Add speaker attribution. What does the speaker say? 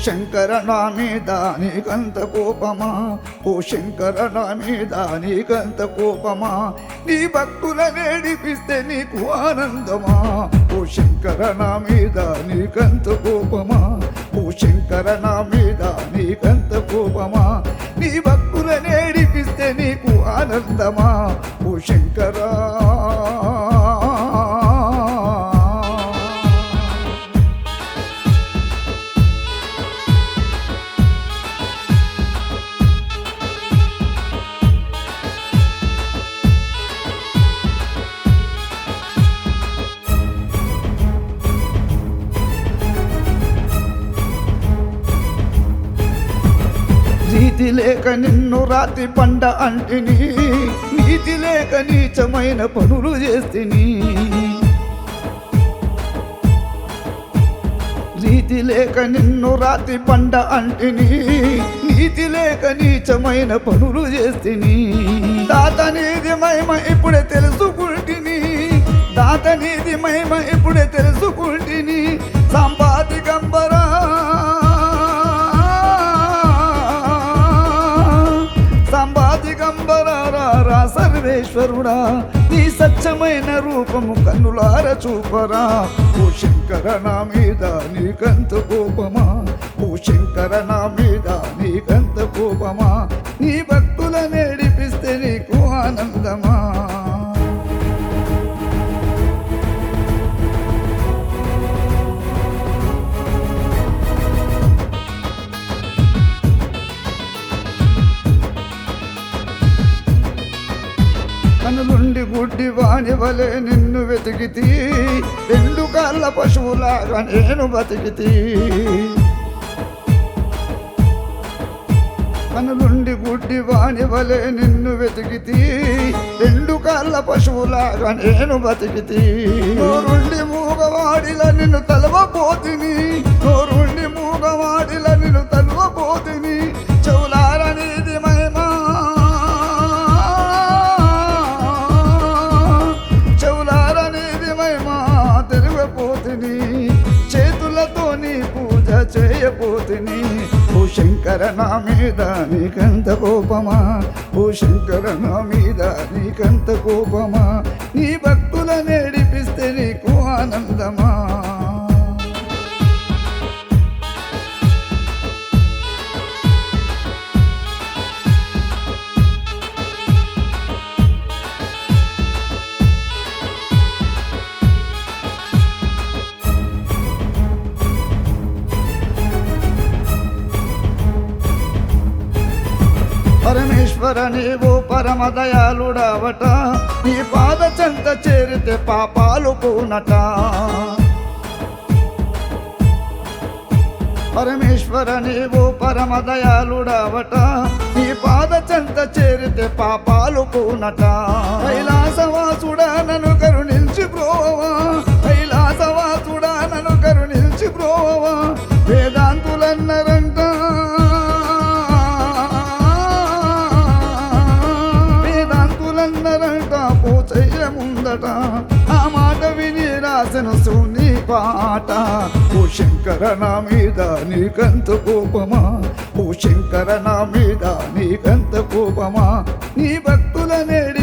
Speaker 1: శంకర నా మీద నీకంత కోపమా ఓ శంకర నా మీద నీకంత కోపమా నీ భక్తుల నేడిపిస్తే నీకు ఆనందమా ఓ శంకర నా మీద నీకంత కోపమా ఓ శంకర నా మీద నీకంత కోపమా నీ భక్తుల నేడిపిస్తే నీకు ఆనందమా ఓ శంకరా నీతి లేక నిన్ను రాతి పండ అంటిని నీతి లేక నీచమైన పనులు చేస్తిని నీతి లేక నిన్ను రాతి పండ అంటిని నీతి లేక నీచమైన పనులు చేస్తిని దాత నీది మహిమ ఇప్పుడే తెలుసుకుంటిని దాత నీది మహిమ ఇప్పుడే తెలుసుకుంటిని సంపాతి గంబరా సంపాతి గంబరా సర్వేశ్వరుడా నీ సత్యమైన రూపము కన్నులార చూపరా ఓ శంకర నా మీద నీకంత కోపమా ఓ శంకర నా మీద నీకంత కోపమా నీ భక్తుల నేడిపిస్తే నీకు ఆనందమా కనులుండి గుడ్డి వాణి వలె నిన్ను వెతికితి రెండు కాళ్ళ పశువులాగా నేను బతికితి కనులుండి గుడ్డి వాణి వలె నిన్ను వెతికితి రెండు కాళ్ళ పశువులాగా నేను బతికితి నోరుండి మూగవాడిల నిన్ను తలవపోతిని నోరుండి మూగవాడిల నిన్ను తలవపోతిని చెవులారనిది మహిమా చెవులారనేది మహిమా తెలివపోతిని చేతులతో నీ పూజ చేయపోతిని ఓ శంకర నా మీద నీకంత కోపమా ఓ శంకర నా మీద నీకంత కోపమా నీ భక్తుల నేడిపిస్తే నీకు ఆనందమా పరమేశ్వర నీవు పరమ దయాళుడవట నీ పాద చెంత చేరితే పాపాలు పూనట పరమేశ్వర నీవు పరమ దయాళుడవట నీ పాద చెంత చేరితే పాపాలు పూనట కైలాసవాసుడా నన్ను కరుణించి బ్రోవా కైలాసవాసుడా నన్ను కరుణించి బ్రోవా వేదాంతులన్నరంట వేదాంతులన్నరంట పోచయ్య ముందట ఆ మాట విని రాసిన శూని పాట ఓ శంకర నా మీద నీకంత కోపమా ఓ శంకర నా మీద నీకంత కోపమా నీ భక్తుల నేడి